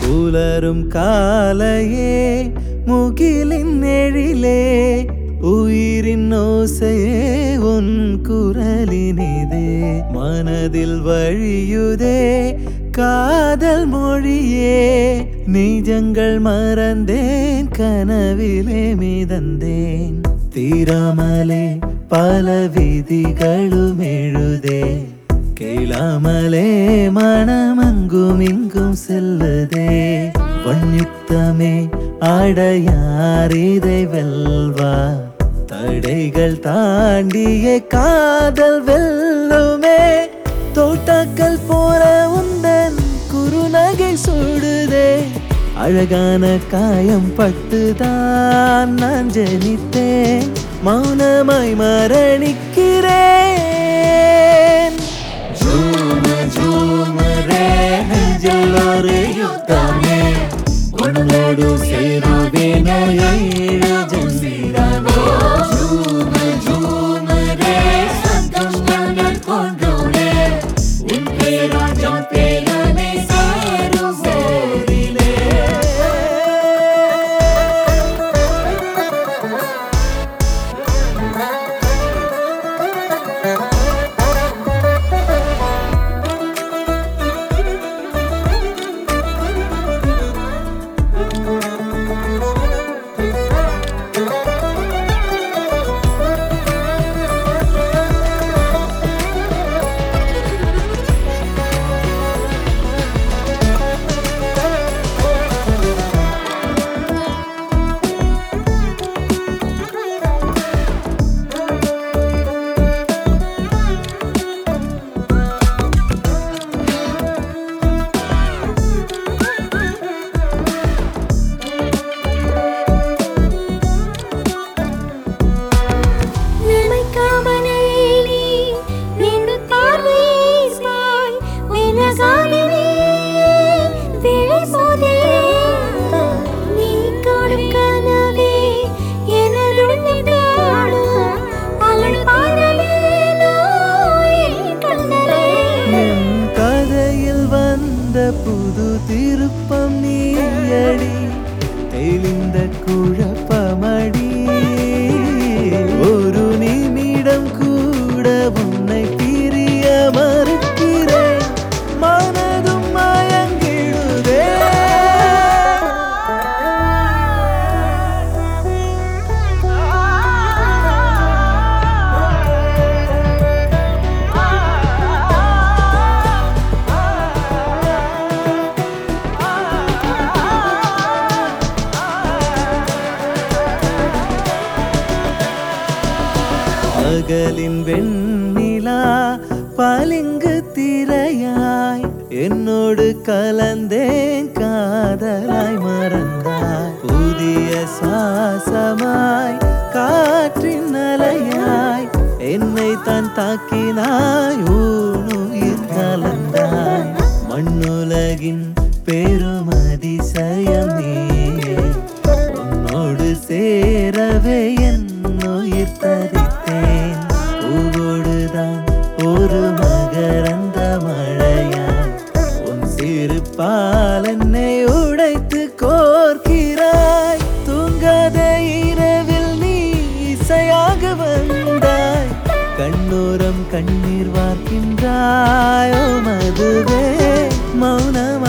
புலரும் காலையே முகிலின் எழிலே உயிரின் ஓசையே உன் குரலினிதே மனதில் வழியுதே காதல் மொழியே நிஜங்கள் மறந்தேன் கனவிலே மிதந்தேன் தீராமலே பல விதிகளும் எழுதே கேளாமலே மனமங்கும் இங்கும் செல்லுதே வண்ணித்தமே அடையாரிதை வெல்வா தடைகள் தாண்டிய காதல் வெல்லுமே தோட்டாக்கள் போல உந்தன் குறுநகை சுடுதே அழகான காயம் பட்டுதான் நான் ஜெனித்தேன் மௌனமாய் மரணிக்கிறேன் ஜூம ஜூமரே நெஞ்சில் ஒரு யுத்தமே உன்னோடு சேருவேன ஏழு ஜென்மமே ஜூம ஜூமரே சத்தம் ஞானம் கொண்டோனே உன் பேராஜம் பேரனை சேரும் போரிலே நினைக்காமலே நீ நின்று பார்வையாய் விலகாதே விழிசோதே நீ காணும் கனவே எனதுள்ளம் காணும் அலள் பாடலே நோய் கண்டலே என் கதையில் வந்த புது திருப்பம் நீயடி தெளிந்த குழப்பமடி ஒரு நிமிடம் கூட உன்னை பிரிய மறுக்கிறேன் மனதும் மயங்கிடுதே பகலின் வெண்ணிலா பளிங்கு திரையாய் என்னோடு கலந்தேன் காதலாய் மறந்தாய் புதிய சுவாசமாய் காற்றின் அலையாய் என்னை தான் தாக்கினாய் ஊனுயிர் கலந்தாய் மண்ணுலகின் பெரும் அதிசயம் நீயே உன்னோடு சேரவே என் உயிர் தரித்தேன் பூவோடுதான் ஒரு மகரந்த மழையாய் உன் சிறு பால் என்னை உடைத்து கோர்க்கிறாய் தூங்காத இரவில் நீ இசையாக வந்தாய் கண்ணோரம் கண்ணீர் வார்க்கின்றாயோ மதுவே மௌனமா